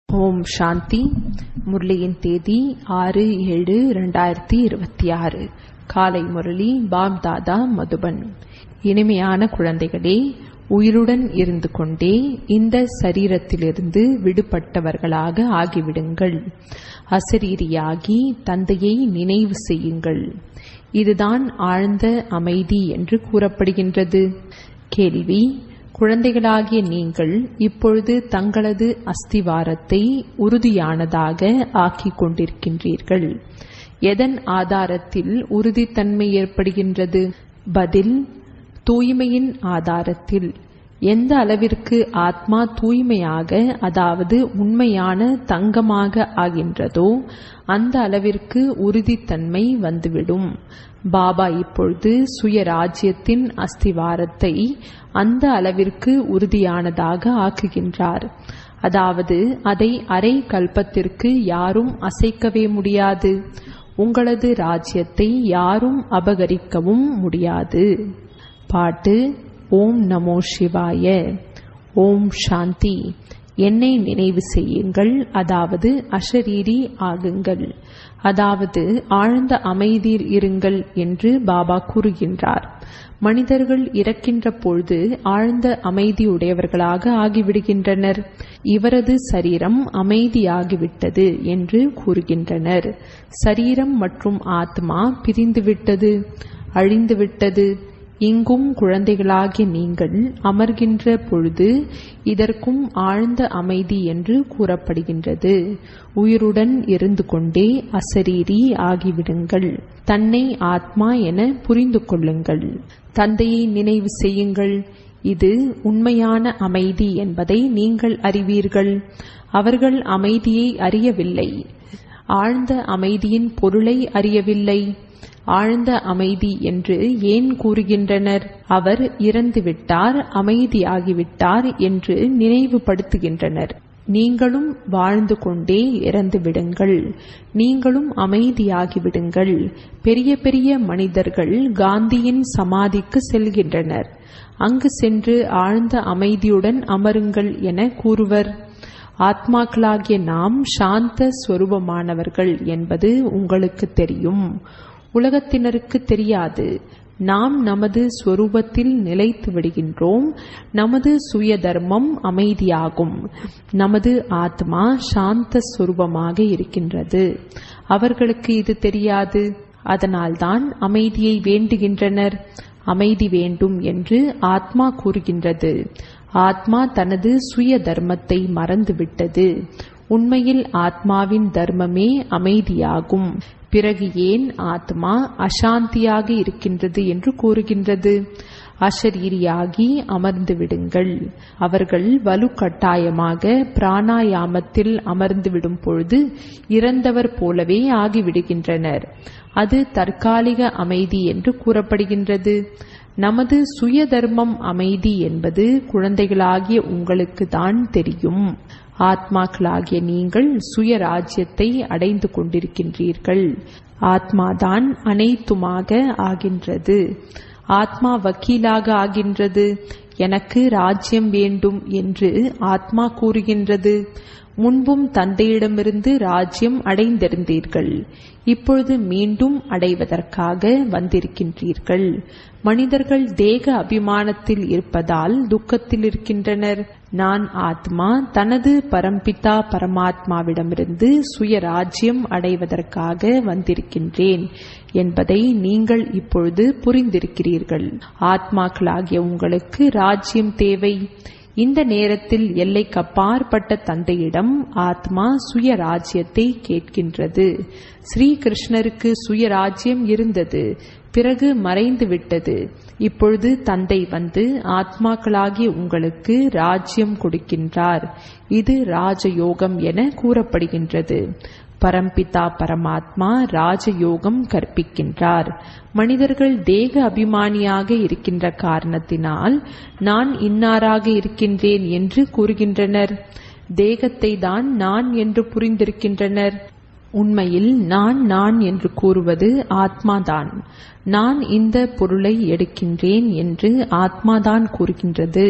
ஓம் சாந்தி முரளியின் தேதி ஆறு ஏழு ரெண்டாயிரத்தி இருபத்தி ஆறு காலை முரளி பாப் தாதா மதுபன் இனிமையான குழந்தைகளே உயிருடன் இருந்து கொண்டே இந்த சரீரத்திலிருந்து விடுபட்டவர்களாக ஆகிவிடுங்கள் அசரீரியாகி தந்தையை நினைவு செய்யுங்கள் இதுதான் ஆழ்ந்த அமைதி என்று கூறப்படுகின்றது கேள்வி குழந்தைகளாகிய நீங்கள் இப்பொழுது தங்களது அஸ்திவாரத்தை உறுதியானதாக ஆக்கிக் கொண்டிருக்கின்றீர்கள் எதன் ஆதாரத்தில் உறுதித்தன்மை ஏற்படுகின்றது பதில் தூய்மையின் ஆதாரத்தில் எந்த அளவிற்கு ஆத்மா தூய்மையாக அதாவது உண்மையான தங்கமாக ஆகின்றதோ அந்த அளவிற்கு உறுதித்தன்மை வந்துவிடும் பாபா இப்பொழுது சுயராஜ்யத்தின் அஸ்திவாரத்தை அந்த அளவிற்கு உறுதியானதாக ஆக்குகின்றார் அதாவது அதை அரை கல்பத்திற்கு யாரும் அசைக்கவே முடியாது உங்களது ராஜ்யத்தை யாரும் அபகரிக்கவும் முடியாது பாட்டு ஓம் நமோ சிவாய ஓம் சாந்தி என்னை நினைவு செய்யுங்கள் அதாவது அஷரீரி ஆகுங்கள் அதாவது ஆழ்ந்த அமைதியில் இருங்கள் என்று பாபா கூறுகின்றார் மனிதர்கள் இறக்கின்ற பொழுது ஆழ்ந்த அமைதியுடையவர்களாக ஆகிவிடுகின்றனர் இவரது சரீரம் அமைதியாகிவிட்டது என்று கூறுகின்றனர் சரீரம் மற்றும் ஆத்மா பிரிந்துவிட்டது அழிந்துவிட்டது இங்கும் குழந்தைகளாகிய நீங்கள் அமர்கின்ற பொழுது இதற்கும் ஆழ்ந்த அமைதி என்று கூறப்படுகின்றது உயிருடன் இருந்து கொண்டே அசரீரி ஆகிவிடுங்கள் தன்னை ஆத்மா என புரிந்து கொள்ளுங்கள் தந்தையை நினைவு செய்யுங்கள் இது உண்மையான அமைதி என்பதை நீங்கள் அறிவீர்கள் அவர்கள் அமைதியை அறியவில்லை ஆழ்ந்த அமைதியின் பொருளை அறியவில்லை ஆழ்ந்த அமைதி என்று ஏன் கூறுகின்றனர் அவர் இறந்துவிட்டார் அமைதியாகிவிட்டார் என்று நினைவுபடுத்துகின்றனர் நீங்களும் வாழ்ந்து கொண்டே இறந்து விடுங்கள் நீங்களும் அமைதியாகிவிடுங்கள் பெரிய பெரிய மனிதர்கள் காந்தியின் சமாதிக்கு செல்கின்றனர் அங்கு சென்று ஆழ்ந்த அமைதியுடன் அமருங்கள் என கூறுவர் ஆத்மாக்களாகிய நாம் சாந்த ஸ்வரூபமானவர்கள் என்பது உங்களுக்கு தெரியும் உலகத்தினருக்கு தெரியாது நாம் நமது ஸ்வரூபத்தில் நிலைத்து விடுகின்றோம் நமது சுய தர்மம் அமைதியாகும் நமது ஆத்மா சாந்த ஸ்வரூபமாக இருக்கின்றது அவர்களுக்கு இது தெரியாது அதனால்தான் அமைதியை வேண்டுகின்றனர் அமைதி வேண்டும் என்று ஆத்மா கூறுகின்றது ஆத்மா தனது சுய தர்மத்தை மறந்துவிட்டது உண்மையில் ஆத்மாவின் தர்மமே அமைதியாகும் பிறகு ஏன் ஆத்மா அசாந்தியாக இருக்கின்றது என்று கூறுகின்றது அஷரீரியாகி அமர்ந்து விடுங்கள் அவர்கள் வலுக்கட்டாயமாக பிராணாயாமத்தில் அமர்ந்து விடும் பொழுது இறந்தவர் போலவே ஆகிவிடுகின்றனர் அது தற்காலிக அமைதி என்று கூறப்படுகின்றது நமது சுய தர்மம் அமைதி என்பது குழந்தைகளாகிய உங்களுக்கு தான் தெரியும் ஆத்மாக்களாகிய நீங்கள் சுயராஜ்யத்தை அடைந்து கொண்டிருக்கின்றீர்கள் ஆத்மாதான் அனைத்துமாக ஆகின்றது ஆத்மா வக்கீலாக ஆகின்றது எனக்கு ராஜ்யம் வேண்டும் என்று ஆத்மா கூறுகின்றது முன்பும் தந்தையிடமிருந்து ராஜ்யம் அடைந்திருந்தீர்கள் இப்பொழுது மீண்டும் அடைவதற்காக வந்திருக்கின்றீர்கள் மனிதர்கள் தேக அபிமானத்தில் இருப்பதால் துக்கத்தில் இருக்கின்றனர் நான் ஆத்மா தனது பரம்பிதா பரமாத்மாவிடமிருந்து சுயராஜ்யம் அடைவதற்காக வந்திருக்கின்றேன் என்பதை நீங்கள் இப்பொழுது புரிந்திருக்கிறீர்கள் ஆத்மாக்களாகிய உங்களுக்கு ராஜ்யம் தேவை இந்த நேரத்தில் எல்லைக்கு அப்பாற்பட்ட தந்தையிடம் ஆத்மா சுயராஜ்யத்தை கேட்கின்றது ஸ்ரீகிருஷ்ணருக்கு சுயராஜ்யம் இருந்தது பிறகு மறைந்து விட்டது இப்பொழுது தந்தை வந்து ஆத்மாக்களாகிய உங்களுக்கு ராஜ்யம் கொடுக்கின்றார் இது ராஜயோகம் என கூறப்படுகின்றது பரம்பிதா பரமாத்மா ராஜயோகம் கற்பிக்கின்றார் மனிதர்கள் தேக அபிமானியாக இருக்கின்ற காரணத்தினால் நான் இன்னாராக இருக்கின்றேன் என்று கூறுகின்றனர் தேகத்தை தான் நான் என்று புரிந்திருக்கின்றனர் உண்மையில் நான் நான் என்று கூறுவது ஆத்மாதான் நான் இந்த பொருளை எடுக்கின்றேன் என்று ஆத்மாதான் கூறுகின்றது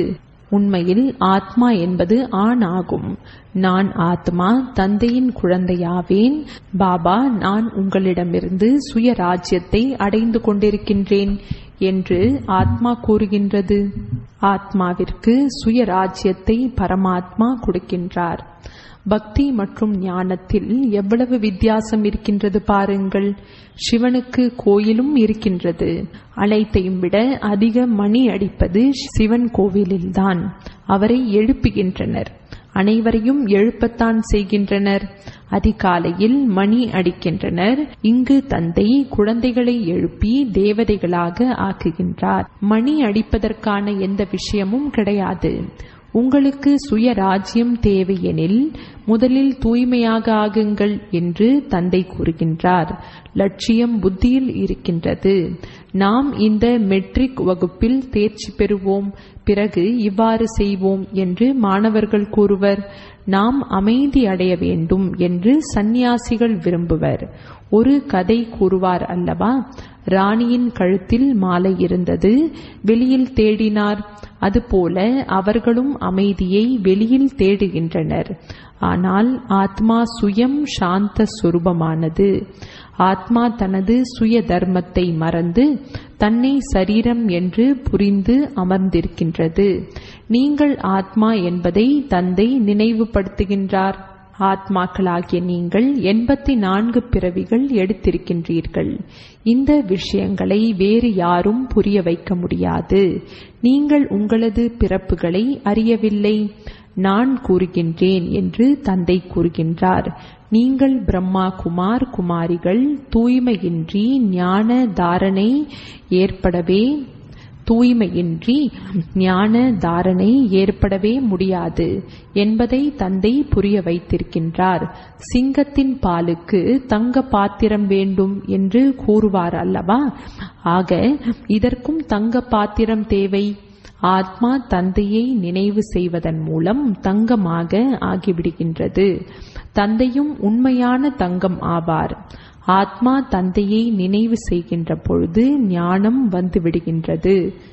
உண்மையில் ஆத்மா என்பது ஆண் ஆகும் நான் ஆத்மா தந்தையின் குழந்தையாவேன் பாபா நான் உங்களிடமிருந்து சுய ராஜ்யத்தை அடைந்து கொண்டிருக்கின்றேன் என்று ஆத்மா கூறுகின்றது ஆத்மாவிற்கு சுய ராஜ்யத்தை பரமாத்மா கொடுக்கின்றார் பக்தி மற்றும் ஞானத்தில் எவ்வளவு வித்தியாசம் இருக்கின்றது பாருங்கள் சிவனுக்கு கோயிலும் இருக்கின்றது அனைத்தையும் விட அதிக மணி அடிப்பது சிவன் கோவிலில்தான் அவரை எழுப்புகின்றனர் அனைவரையும் எழுப்பத்தான் செய்கின்றனர் அதிகாலையில் மணி அடிக்கின்றனர் இங்கு தந்தை குழந்தைகளை எழுப்பி தேவதைகளாக ஆக்குகின்றார் மணி அடிப்பதற்கான எந்த விஷயமும் கிடையாது உங்களுக்கு சுய ராஜ்யம் தேவையெனில் முதலில் தூய்மையாக ஆகுங்கள் என்று தந்தை கூறுகின்றார் லட்சியம் புத்தியில் இருக்கின்றது நாம் இந்த மெட்ரிக் வகுப்பில் தேர்ச்சி பெறுவோம் பிறகு இவ்வாறு செய்வோம் என்று மாணவர்கள் கூறுவர் நாம் அமைதி அடைய வேண்டும் என்று சந்நியாசிகள் விரும்புவர் ஒரு கதை கூறுவார் அல்லவா ராணியின் கழுத்தில் மாலை இருந்தது வெளியில் தேடினார் அதுபோல அவர்களும் அமைதியை வெளியில் தேடுகின்றனர் ஆனால் ஆத்மா சுயம் சாந்த சுரூபமானது ஆத்மா தனது சுய தர்மத்தை மறந்து தன்னை சரீரம் என்று புரிந்து அமர்ந்திருக்கின்றது நீங்கள் ஆத்மா என்பதை தந்தை நினைவுபடுத்துகின்றார் ஆத்மாக்களாகிய நீங்கள் எண்பத்தி நான்கு பிறவிகள் எடுத்திருக்கின்றீர்கள் இந்த விஷயங்களை வேறு யாரும் புரிய வைக்க முடியாது நீங்கள் உங்களது பிறப்புகளை அறியவில்லை நான் கூறுகின்றேன் என்று தந்தை கூறுகின்றார் நீங்கள் பிரம்மா குமார் குமாரிகள் தூய்மையின்றி ஞான தாரணை ஏற்படவே தூய்மையின்றி ஞான தாரணை ஏற்படவே முடியாது என்பதை தந்தை புரிய வைத்திருக்கின்றார் சிங்கத்தின் பாலுக்கு தங்க பாத்திரம் வேண்டும் என்று கூறுவார் அல்லவா ஆக இதற்கும் தங்க பாத்திரம் தேவை ஆத்மா தந்தையை நினைவு செய்வதன் மூலம் தங்கமாக ஆகிவிடுகின்றது தந்தையும் உண்மையான தங்கம் ஆவார் ஆத்மா தந்தையை நினைவு செய்கின்ற பொழுது ஞானம் வந்துவிடுகின்றது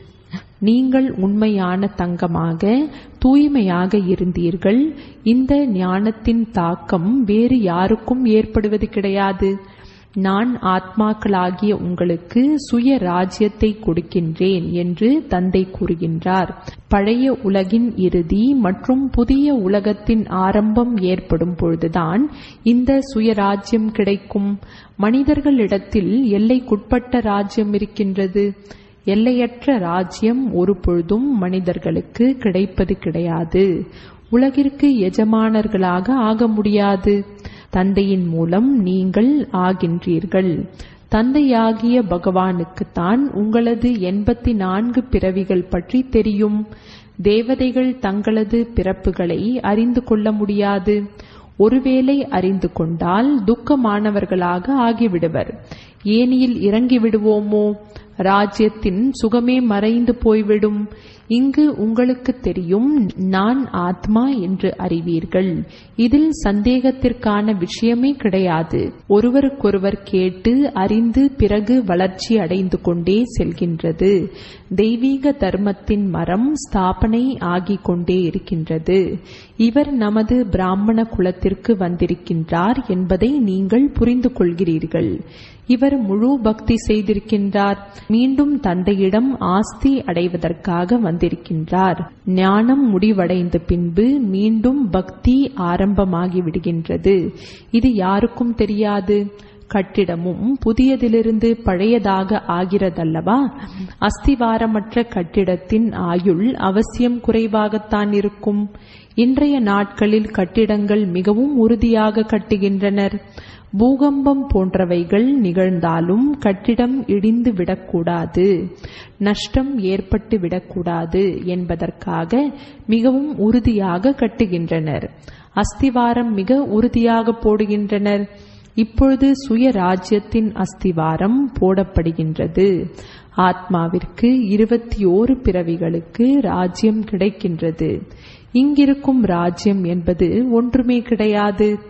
நீங்கள் உண்மையான தங்கமாக தூய்மையாக இருந்தீர்கள் இந்த ஞானத்தின் தாக்கம் வேறு யாருக்கும் ஏற்படுவது கிடையாது நான் ஆத்மாக்களாகிய உங்களுக்கு சுய ராஜ்யத்தை கொடுக்கின்றேன் என்று தந்தை கூறுகின்றார் பழைய உலகின் இறுதி மற்றும் புதிய உலகத்தின் ஆரம்பம் ஏற்படும் பொழுதுதான் இந்த சுயராஜ்யம் கிடைக்கும் மனிதர்களிடத்தில் எல்லைக்குட்பட்ட ராஜ்யம் இருக்கின்றது எல்லையற்ற ராஜ்யம் ஒரு பொழுதும் மனிதர்களுக்கு கிடைப்பது கிடையாது உலகிற்கு எஜமானர்களாக ஆக முடியாது தந்தையின் மூலம் நீங்கள் ஆகின்றீர்கள் தந்தையாகிய பகவானுக்குத்தான் உங்களது எண்பத்தி நான்கு பிறவிகள் பற்றி தெரியும் தேவதைகள் தங்களது பிறப்புகளை அறிந்து கொள்ள முடியாது ஒருவேளை அறிந்து கொண்டால் துக்கமானவர்களாக ஆகிவிடுவர் ஏனியில் இறங்கி விடுவோமோ ராஜ்யத்தின் சுகமே மறைந்து போய்விடும் இங்கு உங்களுக்கு தெரியும் நான் ஆத்மா என்று அறிவீர்கள் இதில் சந்தேகத்திற்கான விஷயமே கிடையாது ஒருவருக்கொருவர் கேட்டு அறிந்து பிறகு வளர்ச்சி அடைந்து கொண்டே செல்கின்றது தெய்வீக தர்மத்தின் மரம் ஸ்தாபனை ஆகிக் கொண்டே இருக்கின்றது இவர் நமது பிராமண குலத்திற்கு வந்திருக்கின்றார் என்பதை நீங்கள் புரிந்து கொள்கிறீர்கள் இவர் முழு பக்தி செய்திருக்கின்றார் மீண்டும் தந்தையிடம் ஆஸ்தி அடைவதற்காக வந்திருக்கின்றார் ஞானம் முடிவடைந்த பின்பு மீண்டும் பக்தி ஆரம்பமாகி விடுகின்றது இது யாருக்கும் தெரியாது கட்டிடமும் புதியதிலிருந்து பழையதாக ஆகிறதல்லவா அஸ்திவாரமற்ற கட்டிடத்தின் ஆயுள் அவசியம் குறைவாகத்தான் இருக்கும் இன்றைய நாட்களில் கட்டிடங்கள் மிகவும் உறுதியாக கட்டுகின்றனர் பூகம்பம் போன்றவைகள் நிகழ்ந்தாலும் கட்டிடம் இடிந்து விடக்கூடாது நஷ்டம் ஏற்பட்டு விடக்கூடாது என்பதற்காக மிகவும் உறுதியாக கட்டுகின்றனர் அஸ்திவாரம் மிக உறுதியாக போடுகின்றனர் இப்பொழுது சுய ராஜ்யத்தின் அஸ்திவாரம் போடப்படுகின்றது ஆத்மாவிற்கு இருபத்தி ஓரு பிறவிகளுக்கு ராஜ்யம் கிடைக்கின்றது இங்கிருக்கும் ராஜ்யம் என்பது ஒன்றுமே கிடையாது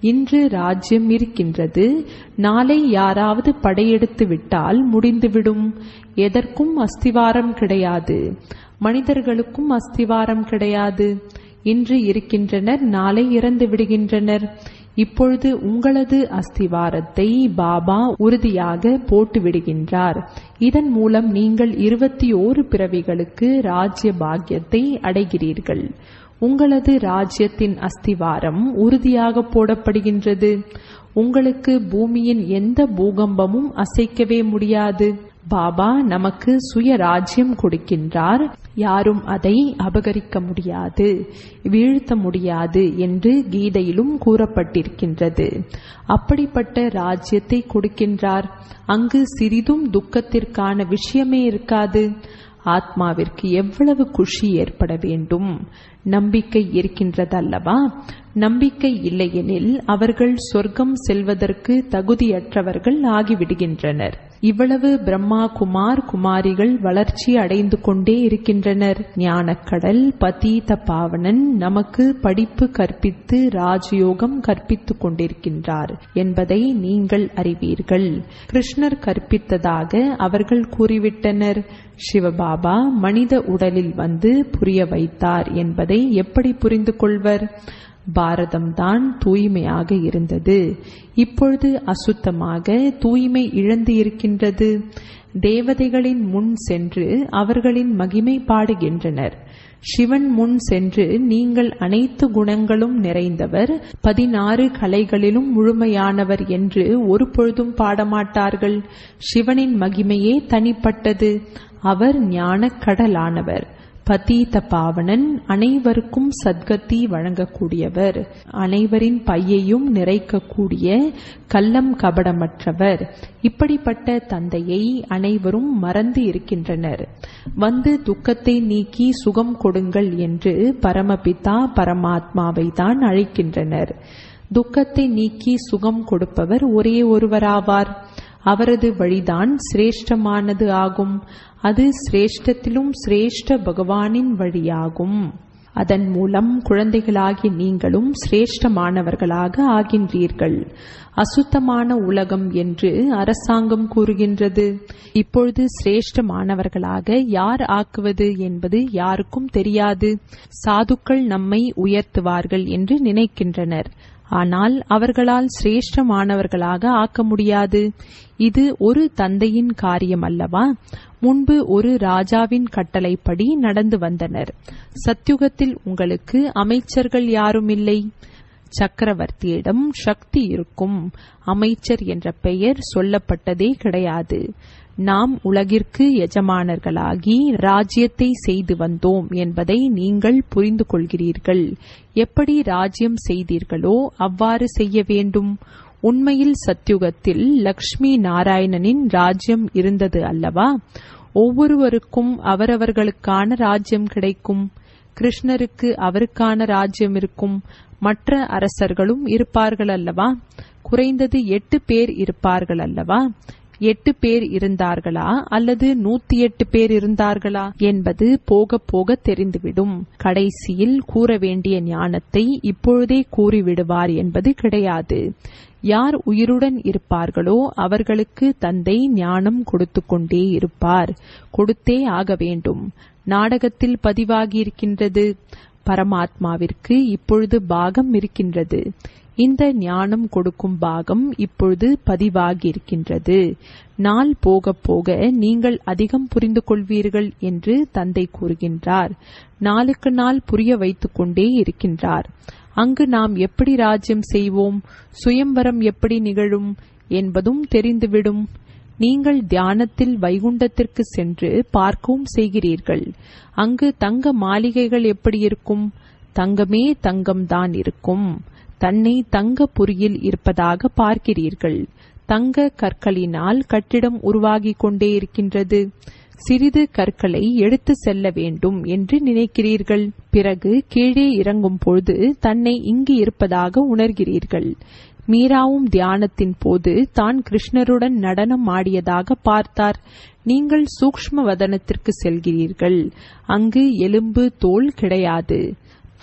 இன்று ராஜ்யம் இருக்கின்றது நாளை யாராவது படையெடுத்து விட்டால் முடிந்துவிடும் எதற்கும் அஸ்திவாரம் கிடையாது மனிதர்களுக்கும் அஸ்திவாரம் கிடையாது இன்று இருக்கின்றனர் நாளை இறந்து விடுகின்றனர் இப்பொழுது உங்களது அஸ்திவாரத்தை பாபா உறுதியாக போட்டு விடுகின்றார் இதன் மூலம் நீங்கள் இருபத்தி ஓரு பிறவிகளுக்கு ராஜ்ய பாக்கியத்தை அடைகிறீர்கள் உங்களது ராஜ்யத்தின் அஸ்திவாரம் உறுதியாக போடப்படுகின்றது உங்களுக்கு பூமியின் எந்த பூகம்பமும் அசைக்கவே முடியாது பாபா நமக்கு சுய ராஜ்யம் கொடுக்கின்றார் யாரும் அதை அபகரிக்க முடியாது வீழ்த்த முடியாது என்று கீதையிலும் கூறப்பட்டிருக்கின்றது அப்படிப்பட்ட ராஜ்யத்தை கொடுக்கின்றார் அங்கு சிறிதும் துக்கத்திற்கான விஷயமே இருக்காது ஆத்மாவிற்கு எவ்வளவு குஷி ஏற்பட வேண்டும் நம்பிக்கை இருக்கின்றதல்லவா நம்பிக்கை இல்லையெனில் அவர்கள் சொர்க்கம் செல்வதற்கு தகுதியற்றவர்கள் ஆகிவிடுகின்றனர் இவ்வளவு பிரம்மா குமார் குமாரிகள் வளர்ச்சி அடைந்து கொண்டே இருக்கின்றனர் ஞானக்கடல் பதீத பாவனன் நமக்கு படிப்பு கற்பித்து ராஜயோகம் கற்பித்துக் கொண்டிருக்கின்றார் என்பதை நீங்கள் அறிவீர்கள் கிருஷ்ணர் கற்பித்ததாக அவர்கள் கூறிவிட்டனர் சிவபாபா மனித உடலில் வந்து புரிய வைத்தார் என்பதை எப்படி புரிந்து கொள்வர் பாரதம்தான் தூய்மையாக இருந்தது இப்பொழுது அசுத்தமாக தூய்மை இழந்து இருக்கின்றது தேவதைகளின் முன் சென்று அவர்களின் மகிமை பாடுகின்றனர் சிவன் முன் சென்று நீங்கள் அனைத்து குணங்களும் நிறைந்தவர் பதினாறு கலைகளிலும் முழுமையானவர் என்று ஒரு பொழுதும் பாடமாட்டார்கள் சிவனின் மகிமையே தனிப்பட்டது அவர் ஞானக் கடலானவர் பதீத பாவனன் அனைவருக்கும் சத்கதி வழங்கக்கூடியவர் அனைவரின் பையையும் நிறைக்கக்கூடிய கள்ளம் கபடமற்றவர் இப்படிப்பட்ட தந்தையை அனைவரும் மறந்து இருக்கின்றனர் வந்து துக்கத்தை நீக்கி சுகம் கொடுங்கள் என்று பரமபிதா பரமாத்மாவை தான் அழைக்கின்றனர் துக்கத்தை நீக்கி சுகம் கொடுப்பவர் ஒரே ஒருவராவார் அவரது வழிதான் சிரேஷ்டமானது ஆகும் அது சிரேஷ்டத்திலும் சிரேஷ்ட பகவானின் வழியாகும் அதன் மூலம் குழந்தைகளாகி நீங்களும் சிரேஷ்டமானவர்களாக ஆகின்றீர்கள் அசுத்தமான உலகம் என்று அரசாங்கம் கூறுகின்றது இப்பொழுது சிரேஷ்டமானவர்களாக யார் ஆக்குவது என்பது யாருக்கும் தெரியாது சாதுக்கள் நம்மை உயர்த்துவார்கள் என்று நினைக்கின்றனர் ஆனால் அவர்களால் சிரேஷ்டமானவர்களாக ஆக்க முடியாது இது ஒரு தந்தையின் காரியம் அல்லவா முன்பு ஒரு ராஜாவின் கட்டளைப்படி நடந்து வந்தனர் சத்யுகத்தில் உங்களுக்கு அமைச்சர்கள் யாரும் இல்லை சக்கரவர்த்தியிடம் சக்தி இருக்கும் அமைச்சர் என்ற பெயர் சொல்லப்பட்டதே கிடையாது நாம் உலகிற்கு எஜமானர்களாகி ராஜ்யத்தை செய்து வந்தோம் என்பதை நீங்கள் புரிந்து கொள்கிறீர்கள் எப்படி ராஜ்யம் செய்தீர்களோ அவ்வாறு செய்ய வேண்டும் உண்மையில் சத்யுகத்தில் லக்ஷ்மி நாராயணனின் ராஜ்யம் இருந்தது அல்லவா ஒவ்வொருவருக்கும் அவரவர்களுக்கான ராஜ்யம் கிடைக்கும் கிருஷ்ணருக்கு அவருக்கான ராஜ்யம் இருக்கும் மற்ற அரசர்களும் இருப்பார்கள் அல்லவா குறைந்தது எட்டு பேர் இருப்பார்கள் அல்லவா எட்டு பேர் இருந்தார்களா அல்லது நூத்தி எட்டு பேர் இருந்தார்களா என்பது போக போக தெரிந்துவிடும் கடைசியில் கூற வேண்டிய ஞானத்தை இப்பொழுதே கூறிவிடுவார் என்பது கிடையாது யார் உயிருடன் இருப்பார்களோ அவர்களுக்கு தந்தை ஞானம் கொடுத்து கொண்டே இருப்பார் கொடுத்தே ஆக வேண்டும் நாடகத்தில் பதிவாகியிருக்கின்றது பரமாத்மாவிற்கு இப்பொழுது பாகம் இருக்கின்றது இந்த ஞானம் கொடுக்கும் பாகம் இப்பொழுது பதிவாகியிருக்கின்றது நாள் போக போக நீங்கள் அதிகம் புரிந்து கொள்வீர்கள் என்று தந்தை கூறுகின்றார் நாளுக்கு நாள் புரிய வைத்துக் கொண்டே இருக்கின்றார் அங்கு நாம் எப்படி ராஜ்யம் செய்வோம் சுயம்வரம் எப்படி நிகழும் என்பதும் தெரிந்துவிடும் நீங்கள் தியானத்தில் வைகுண்டத்திற்கு சென்று பார்க்கவும் செய்கிறீர்கள் அங்கு தங்க மாளிகைகள் எப்படி இருக்கும் தங்கமே தங்கம்தான் இருக்கும் தன்னை தங்க புரியில் இருப்பதாக பார்க்கிறீர்கள் தங்க கற்களினால் கட்டிடம் உருவாகிக் கொண்டே இருக்கின்றது சிறிது கற்களை எடுத்து செல்ல வேண்டும் என்று நினைக்கிறீர்கள் பிறகு கீழே இறங்கும் பொழுது தன்னை இங்கு இருப்பதாக உணர்கிறீர்கள் மீராவும் தியானத்தின் போது தான் கிருஷ்ணருடன் நடனம் ஆடியதாக பார்த்தார் நீங்கள் சூக்ஷ்ம வதனத்திற்கு செல்கிறீர்கள் அங்கு எலும்பு தோல் கிடையாது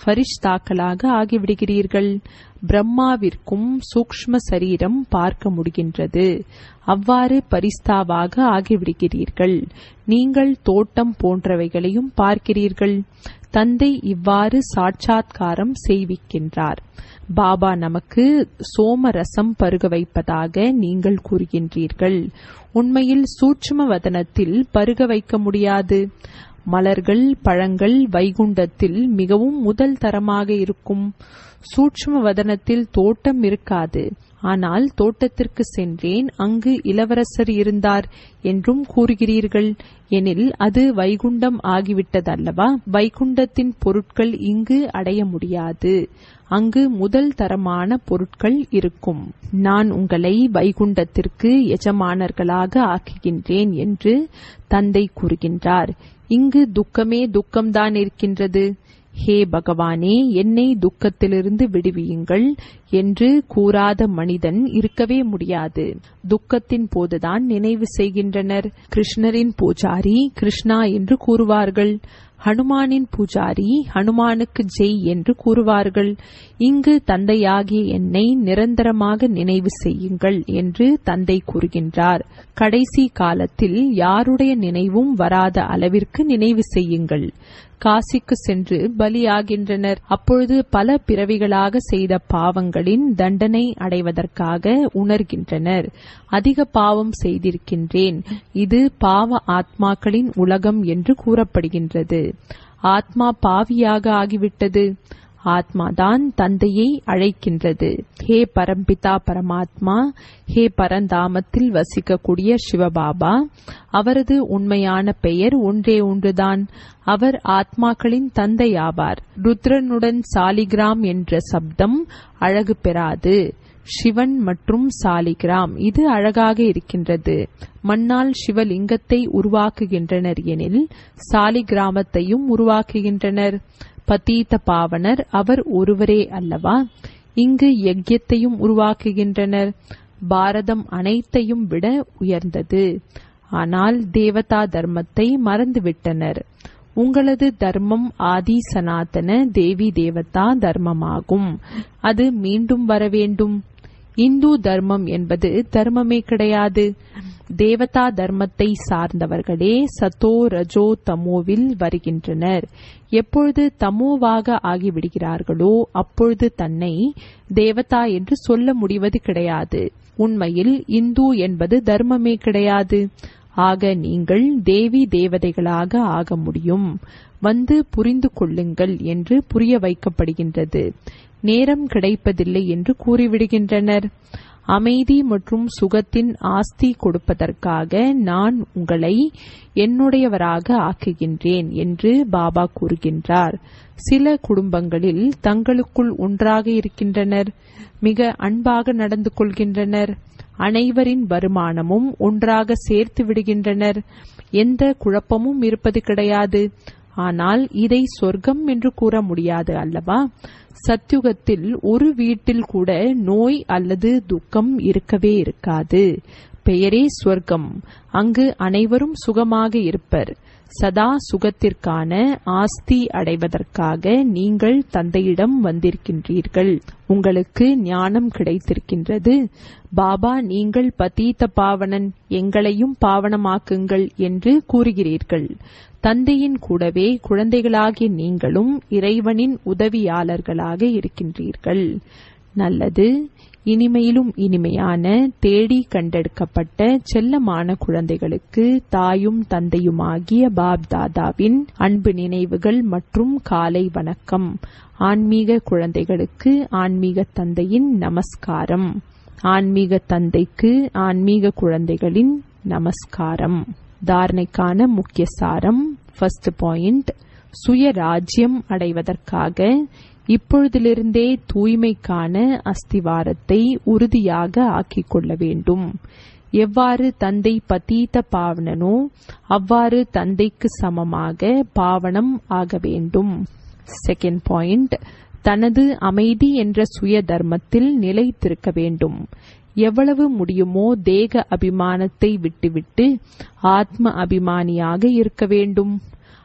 ஃபரிஷ்தாக்களாக ஆகிவிடுகிறீர்கள் பிரம்மாவிற்கும் சூக்ஷ்ம சரீரம் பார்க்க முடிகின்றது அவ்வாறு பரிஸ்தாவாக ஆகிவிடுகிறீர்கள் நீங்கள் தோட்டம் போன்றவைகளையும் பார்க்கிறீர்கள் தந்தை இவ்வாறு சாட்சாத்காரம் செய்விக்கின்றார் பாபா நமக்கு சோமரசம் பருக வைப்பதாக நீங்கள் கூறுகின்றீர்கள் உண்மையில் சூட்சும வதனத்தில் பருக வைக்க முடியாது மலர்கள் பழங்கள் வைகுண்டத்தில் மிகவும் முதல் தரமாக இருக்கும் சூட்சும வதனத்தில் தோட்டம் இருக்காது ஆனால் தோட்டத்திற்கு சென்றேன் அங்கு இளவரசர் இருந்தார் என்றும் கூறுகிறீர்கள் எனில் அது வைகுண்டம் ஆகிவிட்டதல்லவா வைகுண்டத்தின் பொருட்கள் இங்கு அடைய முடியாது அங்கு முதல் தரமான பொருட்கள் இருக்கும் நான் உங்களை வைகுண்டத்திற்கு எஜமானர்களாக ஆக்குகின்றேன் என்று தந்தை கூறுகின்றார் இங்கு துக்கமே துக்கம்தான் இருக்கின்றது ஹே பகவானே என்னை துக்கத்திலிருந்து விடுவியுங்கள் என்று கூறாத மனிதன் இருக்கவே முடியாது துக்கத்தின் போதுதான் நினைவு செய்கின்றனர் கிருஷ்ணரின் பூஜாரி கிருஷ்ணா என்று கூறுவார்கள் ஹனுமானின் பூஜாரி ஹனுமானுக்கு ஜெய் என்று கூறுவார்கள் இங்கு தந்தையாகிய என்னை நிரந்தரமாக நினைவு செய்யுங்கள் என்று தந்தை கூறுகின்றார் கடைசி காலத்தில் யாருடைய நினைவும் வராத அளவிற்கு நினைவு செய்யுங்கள் காசிக்கு சென்று பலியாகின்றனர் அப்பொழுது பல பிறவிகளாக செய்த பாவங்களின் தண்டனை அடைவதற்காக உணர்கின்றனர் அதிக பாவம் செய்திருக்கின்றேன் இது பாவ ஆத்மாக்களின் உலகம் என்று கூறப்படுகின்றது ஆத்மா பாவியாக ஆகிவிட்டது ஆத்மாதான் தந்தையை அழைக்கின்றது ஹே பரம்பிதா பரமாத்மா ஹே பரந்தாமத்தில் வசிக்கக்கூடிய சிவபாபா அவரது உண்மையான பெயர் ஒன்றே ஒன்றுதான் அவர் ஆத்மாக்களின் தந்தையாவார் ருத்ரனுடன் சாலிகிராம் என்ற சப்தம் அழகு பெறாது சிவன் மற்றும் சாலிகிராம் இது அழகாக இருக்கின்றது மண்ணால் சிவலிங்கத்தை உருவாக்குகின்றனர் எனில் சாலிகிராமத்தையும் உருவாக்குகின்றனர் பதீத பாவனர் அவர் ஒருவரே அல்லவா இங்கு யஜ்யத்தையும் உருவாக்குகின்றனர் பாரதம் அனைத்தையும் விட உயர்ந்தது ஆனால் தேவதா தர்மத்தை மறந்துவிட்டனர் உங்களது தர்மம் ஆதி சனாதன தேவி தேவதா தர்மமாகும் அது மீண்டும் வர வேண்டும் இந்து தர்மம் என்பது தர்மமே கிடையாது தேவதா தர்மத்தை சார்ந்தவர்களே சத்தோ ரஜோ தமோவில் வருகின்றனர் எப்பொழுது தமோவாக ஆகிவிடுகிறார்களோ அப்பொழுது தன்னை தேவதா என்று சொல்ல முடிவது கிடையாது உண்மையில் இந்து என்பது தர்மமே கிடையாது ஆக நீங்கள் தேவி தேவதைகளாக ஆக முடியும் வந்து புரிந்து கொள்ளுங்கள் என்று புரிய வைக்கப்படுகின்றது நேரம் கிடைப்பதில்லை என்று கூறிவிடுகின்றனர் அமைதி மற்றும் சுகத்தின் ஆஸ்தி கொடுப்பதற்காக நான் உங்களை என்னுடையவராக ஆக்குகின்றேன் என்று பாபா கூறுகின்றார் சில குடும்பங்களில் தங்களுக்குள் ஒன்றாக இருக்கின்றனர் மிக அன்பாக நடந்து கொள்கின்றனர் அனைவரின் வருமானமும் ஒன்றாக சேர்த்து விடுகின்றனர் எந்த குழப்பமும் இருப்பது கிடையாது ஆனால் இதை சொர்க்கம் என்று கூற முடியாது அல்லவா சத்யுகத்தில் ஒரு வீட்டில் கூட நோய் அல்லது துக்கம் இருக்கவே இருக்காது பெயரே ஸ்வர்க்கம் அங்கு அனைவரும் சுகமாக இருப்பர் சதா சுகத்திற்கான ஆஸ்தி அடைவதற்காக நீங்கள் தந்தையிடம் வந்திருக்கின்றீர்கள் உங்களுக்கு ஞானம் கிடைத்திருக்கின்றது பாபா நீங்கள் பதீத்த பாவனன் எங்களையும் பாவனமாக்குங்கள் என்று கூறுகிறீர்கள் தந்தையின் கூடவே குழந்தைகளாகிய நீங்களும் இறைவனின் உதவியாளர்களாக இருக்கின்றீர்கள் நல்லது இனிமையிலும் இனிமையான தேடி கண்டெடுக்கப்பட்ட செல்லமான குழந்தைகளுக்கு தாயும் தந்தையுமாகிய பாப் தாதாவின் அன்பு நினைவுகள் மற்றும் காலை வணக்கம் ஆன்மீக குழந்தைகளுக்கு ஆன்மீக தந்தையின் நமஸ்காரம் ஆன்மீக தந்தைக்கு ஆன்மீக குழந்தைகளின் நமஸ்காரம் தாரணைக்கான முக்கிய சாரம் ஃபர்ஸ்ட் பாயிண்ட் சுய ராஜ்யம் அடைவதற்காக இப்பொழுதிலிருந்தே தூய்மைக்கான அஸ்திவாரத்தை உறுதியாக ஆக்கிக் கொள்ள வேண்டும் எவ்வாறு தந்தை பதீத பாவனனோ அவ்வாறு தந்தைக்கு சமமாக பாவனம் ஆக வேண்டும் செகண்ட் பாயிண்ட் தனது அமைதி என்ற சுய தர்மத்தில் நிலைத்திருக்க வேண்டும் எவ்வளவு முடியுமோ தேக அபிமானத்தை விட்டுவிட்டு ஆத்ம அபிமானியாக இருக்க வேண்டும்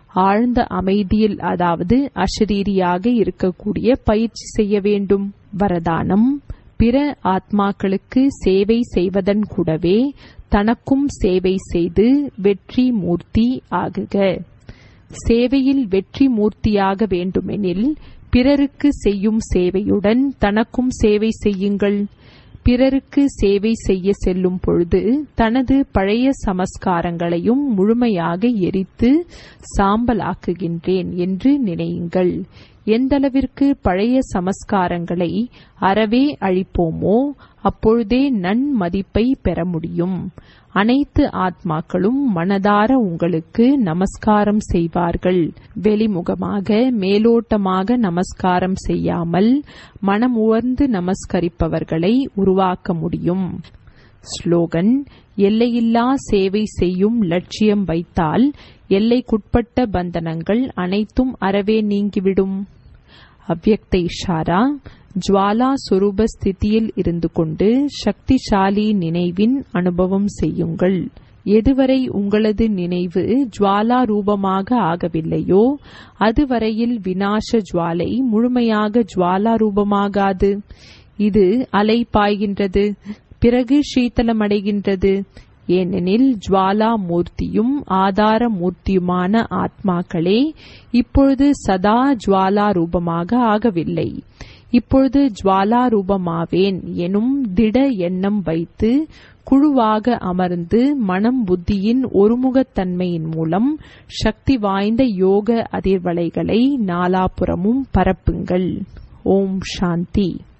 ஆழ்ந்த அமைதியில் அதாவது அஷரீரியாக இருக்கக்கூடிய பயிற்சி செய்ய வேண்டும் வரதானம் பிற ஆத்மாக்களுக்கு சேவை செய்வதன் கூடவே தனக்கும் சேவை செய்து வெற்றி மூர்த்தி ஆகுக சேவையில் வெற்றி மூர்த்தியாக வேண்டுமெனில் பிறருக்கு செய்யும் சேவையுடன் தனக்கும் சேவை செய்யுங்கள் பிறருக்கு சேவை செய்ய செல்லும் பொழுது தனது பழைய சமஸ்காரங்களையும் முழுமையாக எரித்து சாம்பலாக்குகின்றேன் என்று நினையுங்கள் எந்தளவிற்கு பழைய சமஸ்காரங்களை அறவே அழிப்போமோ அப்பொழுதே நன்மதிப்பை பெற முடியும் அனைத்து ஆத்மாக்களும் மனதார உங்களுக்கு நமஸ்காரம் செய்வார்கள் வெளிமுகமாக மேலோட்டமாக நமஸ்காரம் செய்யாமல் மனமுவர்ந்து நமஸ்கரிப்பவர்களை உருவாக்க முடியும் ஸ்லோகன் எல்லையில்லா சேவை செய்யும் லட்சியம் வைத்தால் எல்லைக்குட்பட்ட பந்தனங்கள் அனைத்தும் அறவே நீங்கிவிடும் அவ்யக்த இஷாரா ஜுவாலா சுரூப ஸ்திதியில் இருந்து கொண்டு சக்திசாலி நினைவின் அனுபவம் செய்யுங்கள் எதுவரை உங்களது நினைவு ஜுவாலா ரூபமாக ஆகவில்லையோ அதுவரையில் வினாச ஜுவாலை முழுமையாக ஜுவாலா ரூபமாகாது இது அலை பாய்கின்றது பிறகு சீத்தலமடைகின்றது ஏனெனில் ஜுவாலா மூர்த்தியும் ஆதார மூர்த்தியுமான ஆத்மாக்களே இப்பொழுது சதா ஜுவாலா ரூபமாக ஆகவில்லை இப்பொழுது ஜுவாலா ரூபமாவேன் எனும் திட எண்ணம் வைத்து குழுவாக அமர்ந்து மனம் புத்தியின் ஒருமுகத்தன்மையின் மூலம் சக்தி வாய்ந்த யோக அதிர்வலைகளை நாலாபுறமும் பரப்புங்கள் ஓம் சாந்தி